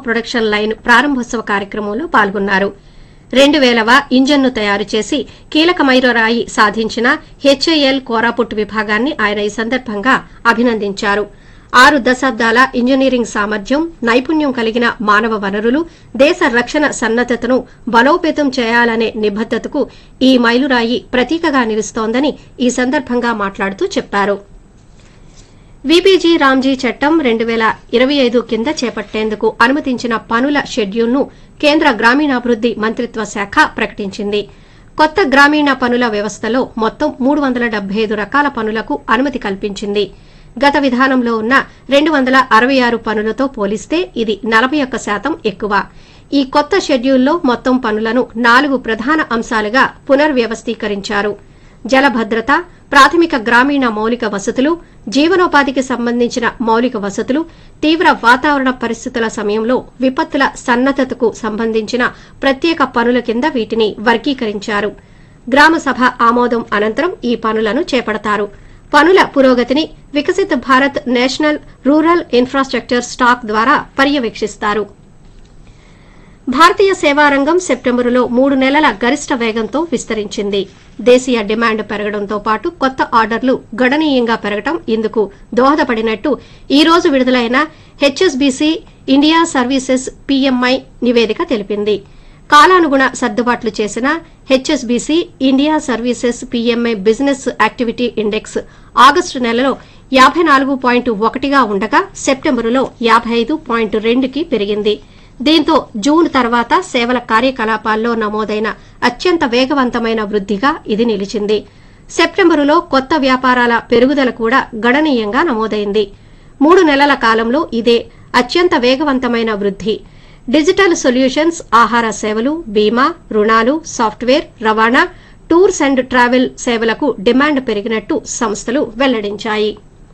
production line ప్రారంభోత్సవ కార్యక్రమంలో పాల్గొన్నారు రెండు వేలవ ఇంజన్ను తయారు చేసి కీలక మైలురాయి సాధించిన హెచ్ఏఎల్ కోరాపుట్ విభాగాన్ని ఆయన ఈ సందర్భంగా అభినందించారు ఆరు దశాబ్దాల ఇంజనీరింగ్ సామర్థ్యం నైపుణ్యం కలిగిన మానవ వనరులు దేశ రక్షణ సన్నద్దతను బలోపేతం చేయాలనే నిబద్దతకు ఈ మైలురాయి ప్రతీకగా నిలుస్తోందని ఈ సందర్భంగా మాట్లాడుతూ చెప్పారు విబీజీ రామ్జీ చట్టం రెండు వేల ఇరవై ఐదు కింద చేపట్టేందుకు అనుమతించిన పనుల షెడ్యూల్ను కేంద్ర గ్రామీణాభివృద్ది మంత్రిత్వ శాఖ ప్రకటించింది కొత్త గ్రామీణ పనుల వ్యవస్థలో మొత్తం మూడు వందల డెబ్బై ఐదు రకాల పనులకు అనుమతి కల్పించింది గత విధానంలో ఉన్న రెండు వందల అరవై ఆరు పనులతో పోలిస్తే ఇది నలభై ఒక్క శాతం ఎక్కువ ఈ కొత్త షెడ్యూల్లో మొత్తం పనులను నాలుగు ప్రధాన అంశాలుగా పునర్వ్యవస్థీకరించారు జలభద్రత ప్రాథమిక గ్రామీణ మౌలిక వసతులు జీవనోపాధికి సంబంధించిన మౌలిక వసతులు తీవ్ర వాతావరణ పరిస్థితుల సమయంలో విపత్తుల సన్నద్దతకు సంబంధించిన ప్రత్యేక పనుల కింద వీటిని వర్గీకరించారు గ్రామ సభ ఆమోదం అనంతరం ఈ పనులను చేపడతారు పనుల పురోగతిని Viksit Bharat national rural infrastructure stack ద్వారా పర్యవేక్షిస్తారు భారతీయ సేవారంగం సెప్టెంబరులో మూడు నెలల గరిష్ట వేగంతో విస్తరించింది దేశీయ డిమాండ్ పెరగడంతో పాటు కొత్త ఆర్డర్లు గణనీయంగా పెరగడం ఇందుకు దోహదపడినట్టు ఈ రోజు విడుదలైన హెచ్ఎస్బీసీ ఇండియా సర్వీసెస్ పీఎంఐ నివేదిక తెలిపింది కాలానుగుణ సర్దుబాట్లు చేసిన HSBC India services PMI business activity index August నెలలో యాబై నాలుగు పాయింట్ ఒకటిగా ఉండగా సెప్టెంబరులో యాబై ఐదు పాయింట్ రెండుకి పెరిగింది దీంతో జూన్ తర్వాత సేవల కార్యకలాపాల్లో నమోదైన అత్యంత వేగవంతమైన వృద్దిగా ఇది నిలిచింది సెప్టెంబరులో కొత్త వ్యాపారాల పెరుగుదల కూడా గణనీయంగా నమోదైంది మూడు నెలల కాలంలో ఇదే అత్యంత వేగవంతమైన వృద్ది డిజిటల్ సొల్యూషన్స్ ఆహార సేవలు బీమా రుణాలు సాఫ్ట్వేర్ రవాణా టూర్స్ అండ్ ట్రావెల్ సేవలకు డిమాండ్ పెరిగినట్టు సంస్థలు వెల్లడించాయి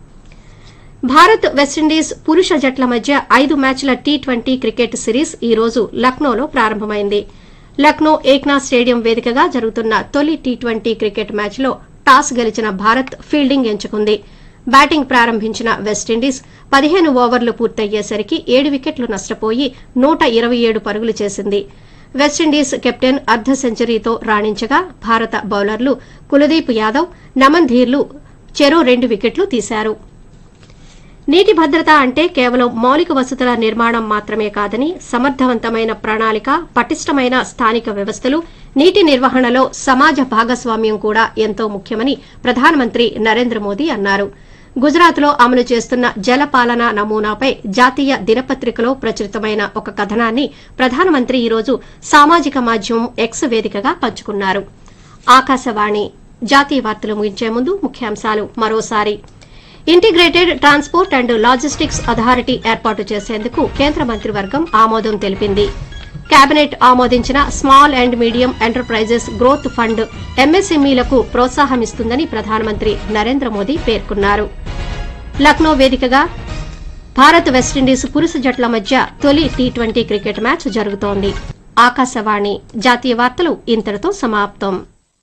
భారత్ వెస్టిండీస్ పురుష జట్ల మధ్య ఐదు మ్యాచ్ల టీ ట్వంటీ క్రికెట్ సిరీస్ ఈ రోజు లక్నోలో ప్రారంభమైంది లక్నో ఏక్నాథ్ స్టేడియం వేదికగా జరుగుతున్న తొలి టీ ట్వంటీ క్రికెట్ మ్యాచ్లో టాస్ గెలిచిన భారత్ ఫీల్డింగ్ ఎంచుకుంది బ్యాటింగ్ ప్రారంభించిన వెస్టిండీస్ పదిహేను ఓవర్లు పూర్తయ్యేసరికి ఏడు వికెట్లు నష్టపోయి నూట ఇరవై ఏడు పరుగులు చేసింది వెస్టిండీస్ కెప్టెన్ అర్ధ సెంచరీతో రాణించగా భారత బౌలర్లు కులదీప్ యాదవ్ నమన్ ధీర్లు చెరో రెండు వికెట్లు తీశారు నీటి భద్రత అంటే కేవలం మౌలిక వసతుల నిర్మాణం మాత్రమే కాదని సమర్థవంతమైన ప్రణాళిక పటిష్టమైన స్థానిక వ్యవస్థలు నీటి నిర్వహణలో సమాజ భాగస్వామ్యం కూడా ఎంతో ముఖ్యమని ప్రధానమంత్రి నరేంద్ర మోదీ అన్నారు గుజరాత్లో అమలు చేస్తున్న జలపాలన నమూనాపై జాతీయ దినపత్రికలో ప్రచురితమైన ఒక కథనాన్ని ప్రధానమంత్రి ఈరోజు సామాజిక మాధ్యమం ఎక్స్ వేదికగా పంచుకున్నారు ఆకాశవాణి జాతీయ వార్తలు ముగించే ముందు ముఖ్యాంశాలు మరోసారి integrated transport and logistics authority ఏర్పాటు చేసేందుకు కేంద్ర మంత్రివర్గం ఆమోదం తెలిపింది కేబినెట్ ఆమోదించిన small and medium enterprises growth fund ఎంఎస్ఎంఈలకు ప్రోత్సాహమిస్తుందని ప్రధానమంత్రి నరేంద్ర మోదీ పేర్కొన్నారు లక్నో వేదికగా భారత్ వెస్టిండీస్ పురుష జట్ల మధ్య తొలి టీ ట్వంటీ క్రికెట్ మ్యాచ్ జరుగుతోంది ఆకాశవాణి జాతీయ వార్తలు ఇంతటితో సమాప్తం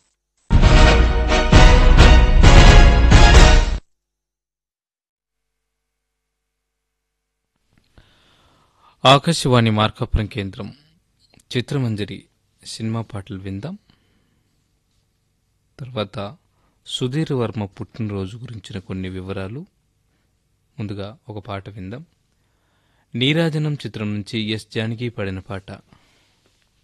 ఆకాశవాణి మార్కాపురం కేంద్రం చిత్రమంజరి సినిమా పాటలు విందాం తర్వాత సుధీర్ వర్మ పుట్టినరోజు గురించిన కొన్ని వివరాలు ముందుగా ఒక పాట విందాం నీరాజనం చిత్రం నుంచి ఎస్ జానకి పాడిన పాట